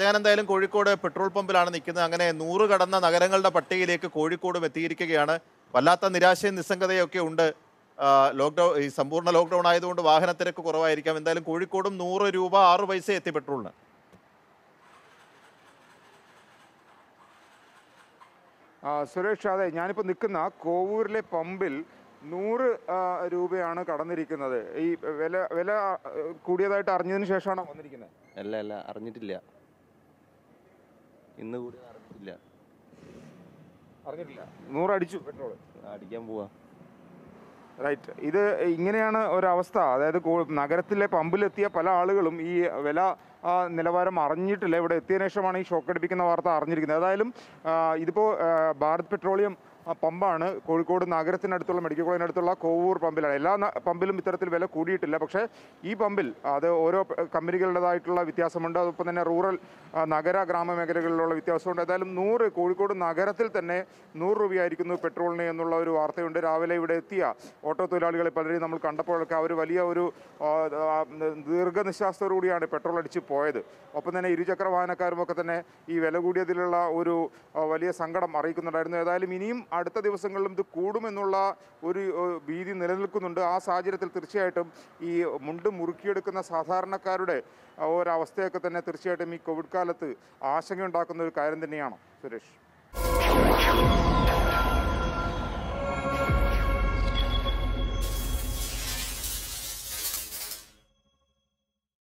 ഞാൻ എന്തായാലും കോഴിക്കോട് പെട്രോൾ പമ്പിലാണ് നിൽക്കുന്നത് അങ്ങനെ നൂറ് കടന്ന നഗരങ്ങളുടെ പട്ടികയിലേക്ക് കോഴിക്കോടും എത്തിയിരിക്കുകയാണ് വല്ലാത്ത നിരാശയും നിസ്സംഗതയും ഒക്കെ ഉണ്ട് ലോക്ക്ഡൌൺ ഈ സമ്പൂർണ്ണ ലോക്ക്ഡൌൺ ആയതുകൊണ്ട് വാഹനത്തിരക്ക് കുറവായിരിക്കാം എന്തായാലും കോഴിക്കോടും നൂറ് രൂപ ആറ് പൈസ എത്തി പെട്രോളിന് ആ, സുരേഷ് അതെ ഞാനിപ്പോൾ നിൽക്കുന്ന കോവൂരിലെ പമ്പിൽ നൂറ് ആ, രൂപയാണ് കടന്നിരിക്കുന്നത് ഈ വില വില ആ, കൂടിയതായിട്ട് അറിഞ്ഞതിന് ശേഷമാണോ വന്നിരിക്കുന്നത് അല്ല അല്ല അറിഞ്ഞിട്ടില്ല ഇന്ന് കൂടി അറിഞ്ഞിട്ടില്ല അറിഞ്ഞിട്ടില്ല നൂറ് അടിച്ചു പെട്രോൾ അടിക്കാൻ പോവാ റൈറ്റ് ഇത് ഇങ്ങനെയാണ് ഒരവസ്ഥ അതായത് കോ- നഗരത്തിലെ പമ്പിലെത്തിയ പല ആളുകളും ഈ വില ആ, നിലവാരം അറിഞ്ഞിട്ടില്ല ഇവിടെ എത്തിയതിനു ശേഷമാണ് ഈ ഷോക്ക് അടിപ്പിക്കുന്ന വാർത്ത അറിഞ്ഞിരിക്കുന്നത് ഏതായാലും ആ, ഇതിപ്പോൾ ആ, ഭാരത് പെട്രോളിയം ആ, പമ്പാണ് കോഴിക്കോട് നഗരത്തിനടുത്തുള്ള മെഡിക്കൽ കോളേജിനടുത്തുള്ള കോവൂർ പമ്പിലാണ് എല്ലാ ന- പമ്പിലും ഇത്തരത്തിൽ വില കൂടിയിട്ടില്ല പക്ഷേ ഈ പമ്പിൽ അത് ഓരോ പ- കമ്പനികളുടേതായിട്ടുള്ള വ്യത്യാസമുണ്ട് അതൊപ്പം തന്നെ റൂറൽ ആ, നഗര ഗ്രാമ മേഖലകളിലുള്ള വ്യത്യാസമുണ്ട് ഏതായാലും നൂറ് കോഴിക്കോട് നഗരത്തിൽ തന്നെ നൂറ് രൂപയായിരിക്കുന്നു പെട്രോളിന് എന്നുള്ള ഒരു വാർത്തയുണ്ട് രാവിലെ ഇവിടെ എത്തിയ ഓട്ടോ തൊഴിലാളികളെ പലരെയും നമ്മൾ കണ്ടപ്പോഴൊക്കെ അവർ വലിയ ഒരു ആ, ആ, ദീർഘനിശ്വാസത്തോടുകൂടിയാണ് പെട്രോൾ അടിച്ച് പോയത് ഒപ്പം തന്നെ ഇരുചക്ര വാഹനക്കാരും ഒക്കെ തന്നെ ഈ വില കൂടിയതിലുള്ള ഒരു ആ, വലിയ സങ്കടം അറിയിക്കുന്നുണ്ടായിരുന്നു ഏതായാലും ഇനിയും അടുത്ത ദിവസങ്ങളിലും ഇത് കൂടുമെന്നുള്ള ഒരു ആ, ഭീതി നിലനിൽക്കുന്നുണ്ട് ആ സാഹചര്യത്തിൽ തീർച്ചയായിട്ടും ഈ മുണ്ട് മുറുക്കിയെടുക്കുന്ന സാധാരണക്കാരുടെ ആ, ഒരവസ്ഥയൊക്കെ തന്നെ തീർച്ചയായിട്ടും ഈ കോവിഡ് കാലത്ത് ആശങ്കയുണ്ടാക്കുന്ന ഒരു കാര്യം തന്നെയാണ് സുരേഷ്